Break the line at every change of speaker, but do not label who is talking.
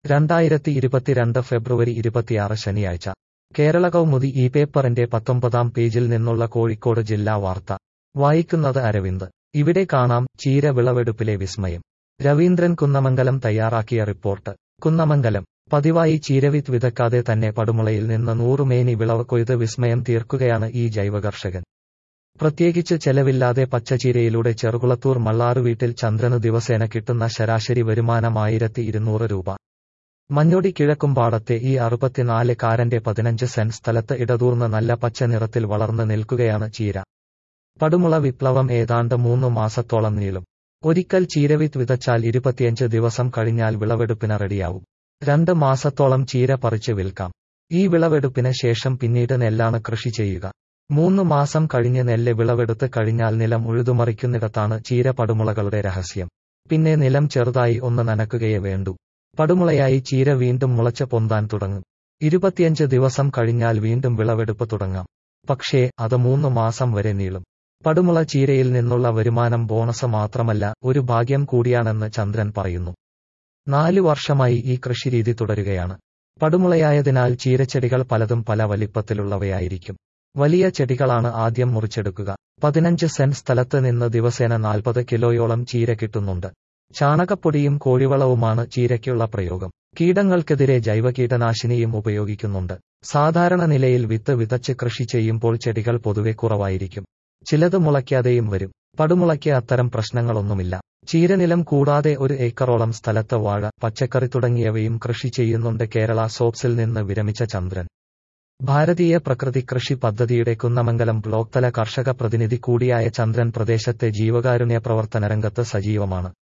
രണ്ടായിരത്തി ഇരുപത്തിരണ്ട് ഫെബ്രുവരി ഇരുപത്തിയാറ് ശനിയാഴ്ച കേരള കൗമുദി ഈ പേപ്പറിന്റെ പത്തൊമ്പതാം പേജിൽ നിന്നുള്ള കോഴിക്കോട് ജില്ലാ വാർത്ത വായിക്കുന്നത് അരവിന്ദ് ഇവിടെ കാണാം ചീര വിളവെടുപ്പിലെ വിസ്മയം രവീന്ദ്രൻ കുന്നമംഗലം തയ്യാറാക്കിയ റിപ്പോർട്ട് കുന്നമംഗലം പതിവായി ചീരവിത്ത് വിതക്കാതെ തന്നെ പടുമുളയിൽ നിന്ന് നൂറുമേനി വിളവ് കൊയ്ത് വിസ്മയം തീർക്കുകയാണ് ഈ ജൈവകർഷകൻ പ്രത്യേകിച്ച് ചെലവില്ലാതെ പച്ചച്ചീരയിലൂടെ ചെറുകുളത്തൂർ മള്ളാറു വീട്ടിൽ ചന്ദ്രന് ദിവസേന കിട്ടുന്ന ശരാശരി വരുമാനം ആയിരത്തി ഇരുന്നൂറ് രൂപ മഞ്ഞൊടി കിഴക്കുംപാടത്തെ ഈ അറുപത്തിനാല് കാരന്റെ പതിനഞ്ച് സെന്റ് സ്ഥലത്ത് ഇടതൂർന്ന് നല്ല പച്ച നിറത്തിൽ വളർന്ന് നിൽക്കുകയാണ് ചീര പടുമുള വിപ്ലവം ഏതാണ്ട് മൂന്ന് മാസത്തോളം നീളും ഒരിക്കൽ ചീരവിത്ത് വിതച്ചാൽ ഇരുപത്തിയഞ്ച് ദിവസം കഴിഞ്ഞാൽ വിളവെടുപ്പിന് റെഡിയാവും രണ്ട് മാസത്തോളം ചീര പറിച്ച് വിൽക്കാം ഈ വിളവെടുപ്പിന് ശേഷം പിന്നീട് നെല്ലാണ് കൃഷി ചെയ്യുക മൂന്ന് മാസം കഴിഞ്ഞ് നെല്ല് വിളവെടുത്ത് കഴിഞ്ഞാൽ നിലം ഉഴുതുമറിക്കുന്നിടത്താണ് ചീര പടുമുളകളുടെ രഹസ്യം പിന്നെ നിലം ചെറുതായി ഒന്ന് നനക്കുകയേ വേണ്ടൂ പടുമുളയായി ചീര വീണ്ടും മുളച്ച് പൊന്താൻ തുടങ്ങും ഇരുപത്തിയഞ്ച് ദിവസം കഴിഞ്ഞാൽ വീണ്ടും വിളവെടുപ്പ് തുടങ്ങാം പക്ഷേ അത് മൂന്ന് മാസം വരെ നീളും പടുമുള ചീരയിൽ നിന്നുള്ള വരുമാനം ബോണസ് മാത്രമല്ല ഒരു ഭാഗ്യം കൂടിയാണെന്ന് ചന്ദ്രൻ പറയുന്നു നാലു വർഷമായി ഈ കൃഷിരീതി തുടരുകയാണ് പടുമുളയായതിനാൽ ചീരച്ചെടികൾ പലതും പല വലിപ്പത്തിലുള്ളവയായിരിക്കും വലിയ ചെടികളാണ് ആദ്യം മുറിച്ചെടുക്കുക പതിനഞ്ച് സെന്റ് സ്ഥലത്ത് നിന്ന് ദിവസേന നാൽപ്പത് കിലോയോളം ചീര കിട്ടുന്നുണ്ട് ചാണകപ്പൊടിയും കോഴിവളവുമാണ് ചീരയ്ക്കുള്ള പ്രയോഗം കീടങ്ങൾക്കെതിരെ ജൈവ കീടനാശിനിയും ഉപയോഗിക്കുന്നുണ്ട് സാധാരണ നിലയിൽ വിത്ത് വിതച്ച് കൃഷി ചെയ്യുമ്പോൾ ചെടികൾ പൊതുവെ കുറവായിരിക്കും ചിലത് മുളയ്ക്കാതെയും വരും പടുമുളയ്ക്ക് അത്തരം പ്രശ്നങ്ങളൊന്നുമില്ല ചീരനിലം കൂടാതെ ഒരു ഏക്കറോളം സ്ഥലത്ത് വാഴ പച്ചക്കറി തുടങ്ങിയവയും കൃഷി ചെയ്യുന്നുണ്ട് കേരള സോപ്സിൽ നിന്ന് വിരമിച്ച ചന്ദ്രൻ ഭാരതീയ പ്രകൃതി കൃഷി പദ്ധതിയുടെ കുന്നമംഗലം ബ്ലോക്ക് തല കർഷക പ്രതിനിധി കൂടിയായ ചന്ദ്രൻ പ്രദേശത്തെ ജീവകാരുണ്യ പ്രവർത്തന രംഗത്ത് സജീവമാണ്